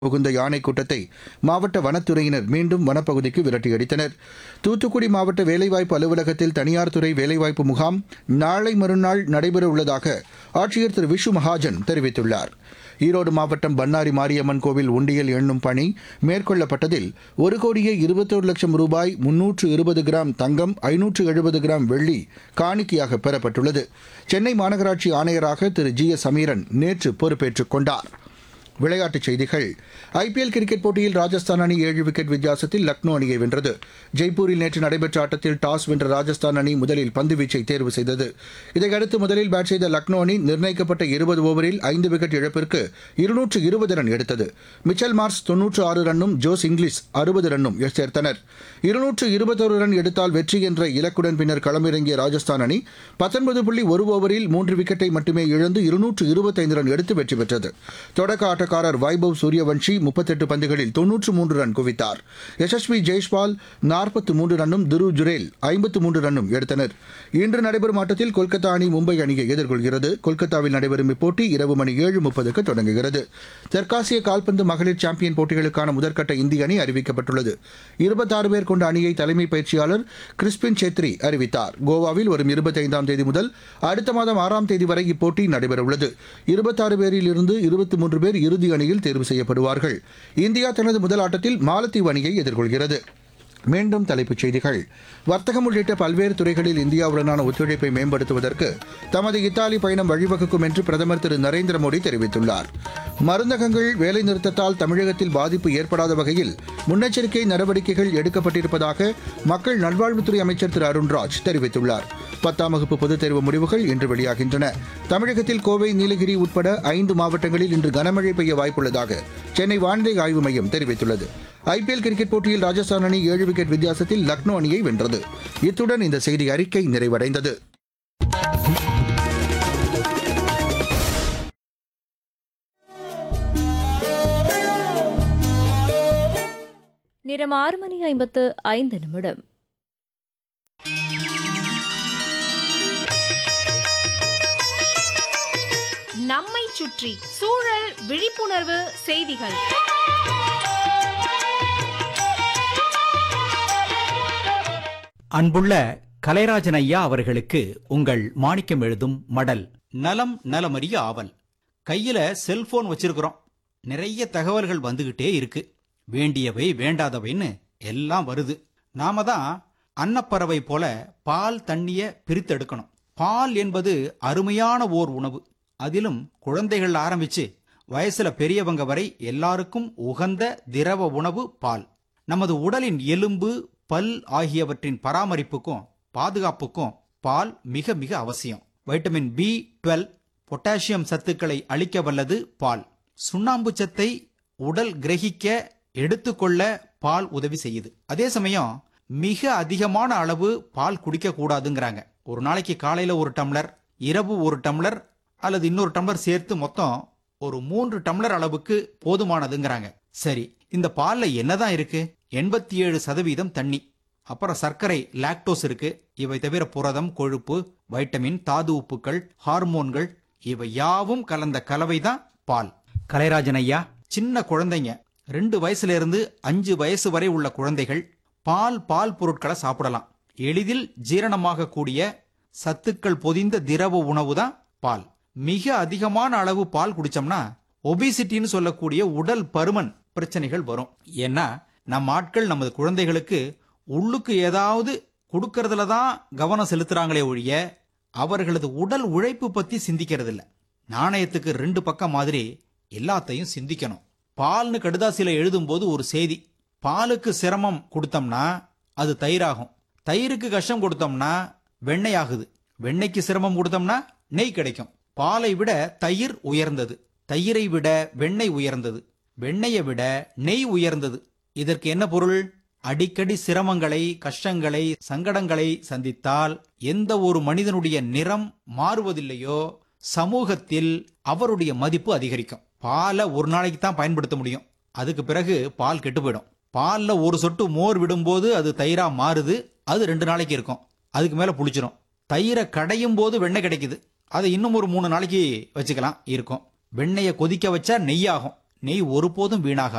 புகுந்த யானை கூட்டத்தை மாவட்ட வனத்துறையினர் மீண்டும் வனப்பகுதிக்கு விரட்டியடித்தனர் தூத்துக்குடி மாவட்ட வேலைவாய்ப்பு அலுவலகத்தில் தனியார் துறை வேலைவாய்ப்பு முகாம் நாளை மறுநாள் நடைபெற உள்ளதாக ஆட்சியர் திரு விஷு மகாஜன் தெரிவித்துள்ளார் ஈரோடு மாவட்டம் பண்ணாரி மாரியம்மன் கோவில் உண்டியல் எண்ணும் பணி மேற்கொள்ளப்பட்டதில் ஒரு கோடியே இருபத்தோரு லட்சம் ரூபாய் முன்னூற்று இருபது கிராம் தங்கம் ஐநூற்று எழுபது கிராம் வெள்ளி காணிக்கையாக பெறப்பட்டுள்ளது சென்னை மாநகராட்சி ஆணையராக திரு ஜி எஸ் சமீரன் நேற்று பொறுப்பேற்றுக் கொண்டார் விளையாட்டுச் செய்திகள் ஐபிஎல் கிரிக்கெட் போட்டியில் ராஜஸ்தான் அணி ஏழு விக்கெட் வித்தியாசத்தில் லக்னோ அணியை வென்றது ஜெய்ப்பூரில் நேற்று நடைபெற்ற ஆட்டத்தில் டாஸ் வென்ற ராஜஸ்தான் அணி முதலில் பந்துவீச்சை தேர்வு செய்தது இதையடுத்து முதலில் பேட் செய்த லக்னோ அணி நிர்ணயிக்கப்பட்ட இருபது ஓவரில் ஐந்து விக்கெட் இழப்பிற்கு இருநூற்று இருபது ரன் எடுத்தது மிச்சல் மார்ஸ் தொன்னூற்று ஆறு ரன்னும் ஜோஸ் இங்கிலீஷ் அறுபது ரன்னும் சேர்த்தனர் இருநூற்று இருபத்தொரு ரன் எடுத்தால் வெற்றி என்ற இலக்குடன் பின்னர் களமிறங்கிய ராஜஸ்தான் அணி பத்தொன்பது புள்ளி ஒரு ஓவரில் மூன்று விக்கெட்டை மட்டுமே இழந்து இருநூற்று இருபத்தைந்து ரன் எடுத்து வெற்றி பெற்றது தொடக்க ஆட்டக்காரர் வைபவ் சூரியவன்ஷி முப்பத்தெட்டு பந்துகளில் தொன்னூற்று மூன்று ரன் குவித்தார் யசஸ்வி ஜெய்ஷ்பால் நாற்பத்து மூன்று ரன்னும் துரு ஜுரேல் ஐம்பத்து மூன்று ரன்னும் எடுத்தனர் இன்று நடைபெறும் ஆட்டத்தில் கொல்கத்தா அணி மும்பை அணியை எதிர்கொள்கிறது கொல்கத்தாவில் நடைபெறும் இப்போட்டி இரவு மணி ஏழு முப்பதுக்கு தொடங்குகிறது தெற்காசிய கால்பந்து மகளிர் சாம்பியன் போட்டிகளுக்கான முதற்கட்ட இந்திய அணி அறிவிக்கப்பட்டுள்ளது இருபத்தாறு பேர் கொண்ட அணியை தலைமை பயிற்சியாளர் கிறிஸ்பின் சேத்ரி அறிவித்தார் கோவாவில் வரும் இருபத்தைந்தாம் தேதி முதல் அடுத்த மாதம் ஆறாம் தேதி வரை இப்போட்டி நடைபெறவுள்ளது இருபத்தாறு பேரில் இருந்து இருபத்தி மூன்று பேர் இறுதி அணியில் தேர்வு செய்யப்படுவார்கள் இந்தியா தனது முதல் ஆட்டத்தில் மாலத்தீவு அணியை எதிர்கொள்கிறது மீண்டும் தலைப்புச் செய்திகள் வர்த்தகம் உள்ளிட்ட பல்வேறு துறைகளில் இந்தியாவுடனான ஒத்துழைப்பை மேம்படுத்துவதற்கு தமது இத்தாலி பயணம் வழிவகுக்கும் என்று பிரதமர் திரு நரேந்திர மோடி தெரிவித்துள்ளார் மருந்தகங்கள் வேலைநிறுத்தத்தால் தமிழகத்தில் பாதிப்பு ஏற்படாத வகையில் முன்னெச்சரிக்கை நடவடிக்கைகள் எடுக்கப்பட்டிருப்பதாக மக்கள் நல்வாழ்வுத்துறை அமைச்சர் திரு அருண்ராஜ் தெரிவித்துள்ளார் பத்தாம் வகுப்பு பொதுத் தேர்வு முடிவுகள் இன்று வெளியாகின்றன தமிழகத்தில் கோவை நீலகிரி உட்பட ஐந்து மாவட்டங்களில் இன்று கனமழை பெய்ய வாய்ப்புள்ளதாக சென்னை வானிலை ஆய்வு மையம் தெரிவித்துள்ளது ஐபிஎல் கிரிக்கெட் போட்டியில் ராஜஸ்தான் அணி ஏழு விக்கெட் வித்தியாசத்தில் லக்னோ அணியை வென்றது இத்துடன் இந்த செய்தி அறிக்கை நிறைவடைந்தது நேரம் ஆறு மணி ஐம்பத்து ஐந்து நிமிடம் நம்மை சுற்றி சூழல் விழிப்புணர்வு செய்திகள் அன்புள்ள கலைராஜன் ஐயா அவர்களுக்கு உங்கள் மாணிக்கம் எழுதும் மடல் நலம் நலமறிய ஆவல் கையில செல்போன் வச்சிருக்கிறோம் நிறைய தகவல்கள் வந்துகிட்டே இருக்கு வேண்டியவை வேண்டாதவைன்னு எல்லாம் வருது நாம தான் அன்னப்பறவை போல பால் தண்ணிய பிரித்தெடுக்கணும் பால் என்பது அருமையான ஓர் உணவு அதிலும் குழந்தைகள் ஆரம்பிச்சு வயசுல பெரியவங்க வரை எல்லாருக்கும் உகந்த திரவ உணவு பால் நமது உடலின் எலும்பு பல் ஆகியவற்றின் பராமரிப்புக்கும் பாதுகாப்புக்கும் பால் மிக மிக அவசியம் வைட்டமின் பி டுவெல் பொட்டாசியம் சத்துக்களை அளிக்க வல்லது பால் சுண்ணாம்பு சத்தை உடல் கிரகிக்க எடுத்துக்கொள்ள பால் உதவி செய்யுது அதே சமயம் மிக அதிகமான அளவு பால் குடிக்க கூடாதுங்கிறாங்க ஒரு நாளைக்கு காலையில ஒரு டம்ளர் இரவு ஒரு டம்ளர் அல்லது இன்னொரு டம்ளர் சேர்த்து மொத்தம் ஒரு மூன்று டம்ளர் அளவுக்கு போதுமானதுங்கிறாங்க சரி இந்த பால்ல என்னதான் இருக்கு எண்பத்தி ஏழு சதவீதம் தண்ணி அப்புறம் சர்க்கரை லாக்டோஸ் இருக்கு இவை தவிர புரதம் கொழுப்பு வைட்டமின் தாது உப்புக்கள் ஹார்மோன்கள் இவை யாவும் கலந்த கலவைதான் பால் கலைராஜன் ஐயா சின்ன குழந்தைங்க ரெண்டு வயசுல இருந்து அஞ்சு வயசு வரை உள்ள குழந்தைகள் பால் பால் பொருட்களை சாப்பிடலாம் எளிதில் ஜீரணமாக கூடிய சத்துக்கள் பொதிந்த திரவ உணவு தான் பால் மிக அதிகமான அளவு பால் குடிச்சோம்னா ஒபிசிட்டின்னு சொல்லக்கூடிய உடல் பருமன் பிரச்சனைகள் வரும் ஏன்னா நம்ம ஆட்கள் நமது குழந்தைகளுக்கு உள்ளுக்கு ஏதாவது கொடுக்கறதுல தான் கவனம் செலுத்துறாங்களே ஒழிய அவர்களது உடல் உழைப்பு பத்தி சிந்திக்கிறது இல்ல நாணயத்துக்கு ரெண்டு பக்கம் மாதிரி எல்லாத்தையும் சிந்திக்கணும் பால்னு கடுதாசில எழுதும்போது ஒரு செய்தி பாலுக்கு சிரமம் கொடுத்தோம்னா அது தயிராகும் தயிருக்கு கஷ்டம் கொடுத்தோம்னா வெண்ணெய் ஆகுது வெண்ணெய்க்கு சிரமம் கொடுத்தோம்னா நெய் கிடைக்கும் பாலை விட தயிர் உயர்ந்தது தயிரை விட வெண்ணெய் உயர்ந்தது வெண்ணெயை விட நெய் உயர்ந்தது இதற்கு என்ன பொருள் அடிக்கடி சிரமங்களை கஷ்டங்களை சங்கடங்களை சந்தித்தால் எந்த ஒரு மனிதனுடைய நிறம் மாறுவதில்லையோ சமூகத்தில் அவருடைய மதிப்பு அதிகரிக்கும் பாலை ஒரு நாளைக்கு தான் பயன்படுத்த முடியும் அதுக்கு பிறகு பால் கெட்டு போயிடும் பால்ல ஒரு சொட்டு மோர் விடும்போது அது தயிரா மாறுது அது ரெண்டு நாளைக்கு இருக்கும் அதுக்கு மேல புளிச்சிரும் தயிரை கடையும் போது வெண்ணெய் கிடைக்குது அதை இன்னும் ஒரு மூணு நாளைக்கு வச்சுக்கலாம் இருக்கும் வெண்ணெயை கொதிக்க வச்சா நெய் ஆகும் நெய் ஒருபோதும் வீணாகாது